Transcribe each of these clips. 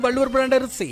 Valluvar brand அரிசி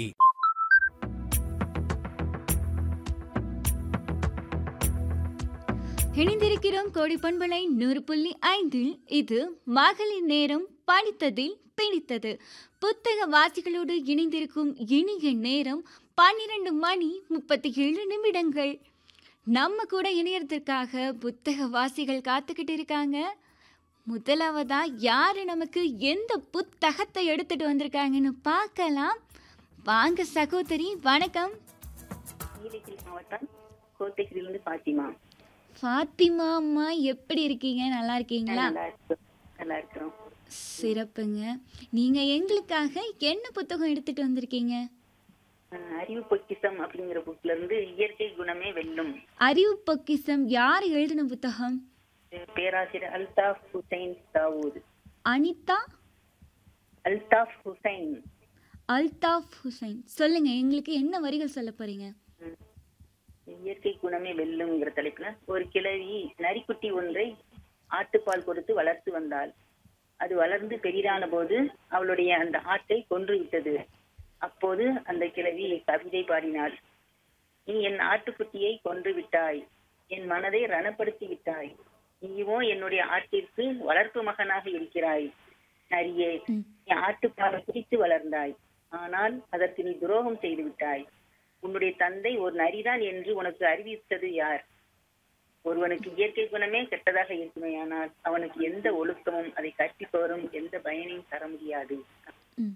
இணைந்திருக்கிறோம் கோடி பண்பலை நூறு புள்ளி ஐந்தில் இது மகளிர் நேரம் படித்ததில் பிடித்தது புத்தக வாசிகளோடு இணைந்திருக்கும் இனிய நேரம் பன்னிரண்டு மணி முப்பத்தி ஏழு நிமிடங்கள் நம்ம கூட இணையறதுக்காக புத்தக வாசிகள் காத்துக்கிட்டு இருக்காங்க முதலாவதா யாரு நமக்கு எந்த புத்தகத்தை எடுத்துட்டு வந்திருக்காங்கன்னு பார்க்கலாம் வாங்க சகோதரி வணக்கம் நீலகிரி மாவட்டம் கோத்தகிரிலிருந்து பாத்திமா ஃபாத்திமா அம்மா எப்படி இருக்கீங்க நல்லா இருக்கீங்களா நல்லா இருக்கிறோம் நல்லா இருக்கிறோம் சிறப்புங்க நீங்க எங்களுக்காக என்ன புத்தகம் எடுத்துட்டு வந்திருக்கீங்க அஹ் அறிவு பொக்கிசம் அப்படிங்கிற புக்ல இருந்து இயற்கை குணமே வெல்லும் அறிவு பொக்கிசம் யார் எழுதின புத்தகம் இது பேராசிரியர் அல்தாஃப் ஹுசைன் தாவூத் அனிதா அல்தாஃப் ஹுசைன் அல்தாஃப் ஹுசைன் சொல்லுங்க எங்களுக்கு என்ன வரிகள் சொல்ல போறீங்க ம். இயற்கை குணமே வெல்லுங்கிற தலைப்புல ஒரு கிழவி நரிக்குட்டி ஒன்றை ஆட்டுப்பால் கொடுத்து வளர்த்து வந்தாள் அது வளர்ந்து பெரிதான போது அவளுடைய அந்த ஆட்டை கொன்று விட்டது அப்போது அந்த கிழவி கவிதை பாடினாள் நீ என் ஆட்டுக்குட்டியை கொன்று விட்டாய் என் மனதை ரணப்படுத்தி விட்டாய் நீயோ என்னுடைய ஆட்டிற்கு வளர்ப்பு மகனாக இருக்கிறாய் நரியே ம். நீ ஆட்டுப்பாலை குடித்து வளர்ந்தாய் ஆனால் அதற்கு நீ துரோகம் செய்து விட்டாய் உன்னுடைய தந்தை ஒரு நரிதான் என்று உனக்கு அறிவித்தது யார் ஒருவனுக்கு இயற்கை குணமே கெட்டதாக இருக்குமேயானால் அவனுக்கு எந்த ஒழுக்கமும் அதை கற்பிப்பவரும் எந்த பயனையும் தர முடியாது ம்.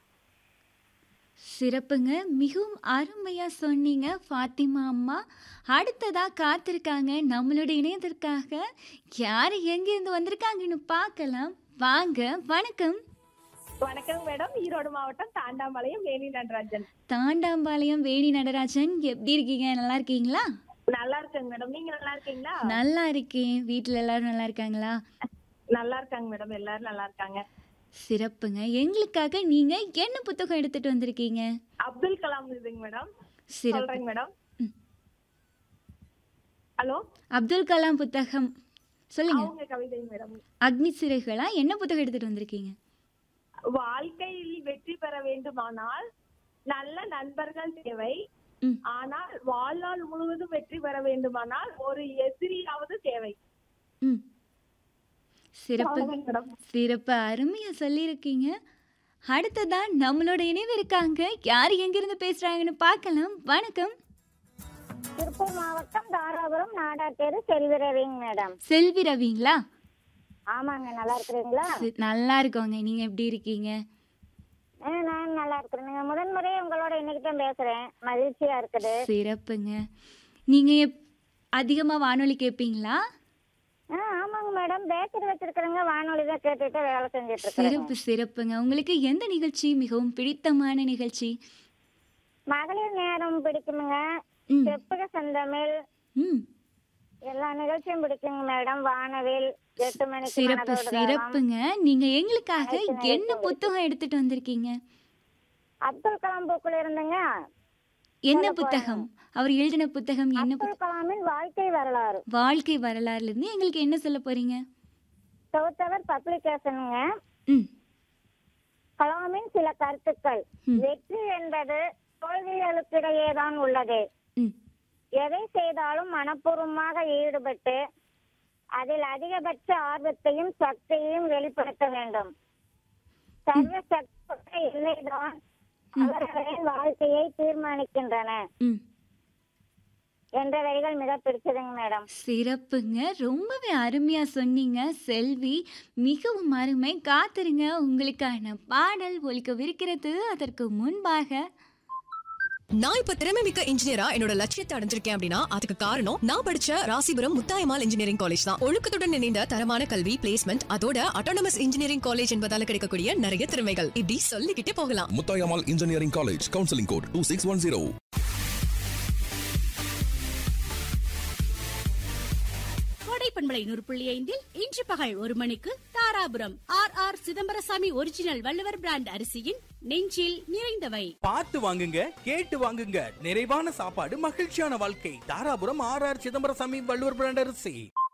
சிறப்புங்க மிகவும் அருமையா சொன்னீங்க ஃபாத்திமா அம்மா அடுத்ததா காத்திருக்காங்க நம்மளோட இணையத்திற்காக யார் எங்கிருந்து வந்திருக்காங்கன்னு பார்க்கலாம் வாங்க வணக்கம் வணக்கம் மேடம் ஈரோடு மாவட்டம் தாண்டாம்பாளையம் வேணி நடராஜன் தாண்டாம்பாளையம் வேணி நடராஜன் எப்படி இருக்கீங்க நல்லா இருக்கீங்களா நல்லா இருக்கேங்க மேடம் நீங்க நல்லா இருக்கீங்களா நல்லா இருக்கேன் வீட்டில் எல்லாரும் நல்லா இருக்காங்களா நல்லா இருக்காங்க மேடம் எல்லாரும் நல்லா இருக்காங்க சிறப்புங்க எங்களுக்காக நீங்க என்ன புத்தகம் எடுத்துட்டு வந்திருக்கீங்க அப்துல் கலாம் இதுங்க மேடம் சிறப்பு சொல்றேங்க மேடம் ம். ஹலோ அப்துல் கலாம் புத்தகம் சொல்லுங்க அவங்க கவிதை மேடம் அக்னி சிறைகளா என்ன புத்தகம் எடுத்துட்டு வந்திருக்கீங்க வாழ்க்கையில் வெற்றி பெற வேண்டுமானால் நல்ல நண்பர்கள் தேவை ம். ஆனால் வாழ்நாள் முழுவதும் வெற்றி பெற வேண்டுமானால் ஒரு எதிரியாவது தேவை ம் சிறப்பு அவ்வளவுதாங்க மேடம் சிறப்பு அருமையா சொல்லியிருக்கீங்க அடுத்ததா நம்மளோட இணைவு இருக்காங்க யார் எங்கிருந்து பேசுறாங்கன்னு பார்க்கலாம் வணக்கம் திருப்பூர் மாவட்டம் தாராபுரம் நாடார் தெரு செல்விரவிங்க மேடம் செல்வி ரவிங்களா ஆமாங்க நல்லா இருக்கிறீங்களா சி- நல்லா இருக்கோங்க நீங்க எப்படி இருக்கீங்க ஆ, நான் நல்லா இருக்கிறேங்க முதன்முறை உங்களோட இன்னைக்கு தான் பேசுறேன் மகிழ்ச்சியா இருக்குது சிறப்புங்க நீங்க எப்- அதிகமா வானொலி கேட்பீங்களா ஆ ஆமாங்க மேடம் பேக்கரி வச்சிருக்கிறேங்க வானொலி தான் கேட்டுட்டு வேலை செஞ்சுட்டு இருக்கிறேன் சிறப்பு சிறப்புங்க உங்களுக்கு எந்த நிகழ்ச்சி மிகவும் பிடித்தமான நிகழ்ச்சி மகளிர் நேரம் பிடிக்குமுங்க ம் செப்புக செந்தமிழ் ம் எல்லா நிகழ்ச்சியும் பிடிக்குங்க மேடம் வானவில் எட்டு மணிக்கு சிறப்பு மனதோடு தாளம். சிறப்புங்க நீங்க எங்களுக்காக என்ன புத்தகம் எடுத்துட்டு வந்திருக்கீங்க அப்துல் கலாம் புக்கில் இருந்துங்க என்ன புத்தகம் அவர் எழுதின புத்தகம் என்ன புத்தகம் அப்துல் கலாமின் வாழ்க்கை வரலாறு வாழ்க்கை வரலாறுல இருந்து எங்களுக்கு என்ன சொல்ல போறீங்க சவுத்தவர் பப்ளிகேஷனுங்க ம் கலாமின் சில கருத்துக்கள் ம். வெற்றி என்பது தோல்விகளுக்கிடையே தான் உள்ளது ம் எதை செய்தாலும் மனப்பூர்வமாக ஈடுபட்டு அதில் அதிகபட்ச ஆர்வத்தையும் சக்தியையும் வெளிப்படுத்த வேண்டும் சர்வ சக்தி இல்லைதான் அவர்களின் வாழ்க்கையை தீர்மானிக்கின்றன ம் என்ற வரிகள் மிக பிடிச்சதுங்க மேடம் சிறப்புங்க ரொம்பவே அருமையா சொன்னீங்க செல்வி மிகவும் அருமை காத்திருங்க உங்களுக்கான பாடல் ஒலிக்கவிருக்கிறது அதற்கு முன்பாக நான் இப்ப திறமை மிக்க இன்ஜினியரா என்னோட லட்சியத்தை அடைஞ்சிருக்கேன் அப்படின்னா அதுக்கு காரணம் நான் படிச்ச ராசிபுரம் முத்தாயமால் இன்ஜினியரிங் காலேஜ் தான் ஒழுக்கத்துடன் இணைந்த தரமான கல்வி பிளேஸ்மெண்ட் அதோட அட்டானமஸ் இன்ஜினியரிங் காலேஜ் என்பதால கிடைக்கக்கூடிய நிறைய திறமைகள் இப்படி சொல்லிக்கிட்டே போகலாம் Mutayamal Engineering College, Counseling Code 2610. கோடை பண்பலை நூறு புள்ளி ஐந்தில் இன்று பகல் ஒரு மணிக்கு Dharapuram R R Chidambaraswami original Valluvar brand அரிசியின் நெஞ்சில் நிறைந்தவை பார்த்து வாங்குங்க கேட்டு வாங்குங்க நிறைவான சாப்பாடு மகிழ்ச்சியான வாழ்க்கை Dharapuram R R Chidambaraswami Valluvar brand அரிசி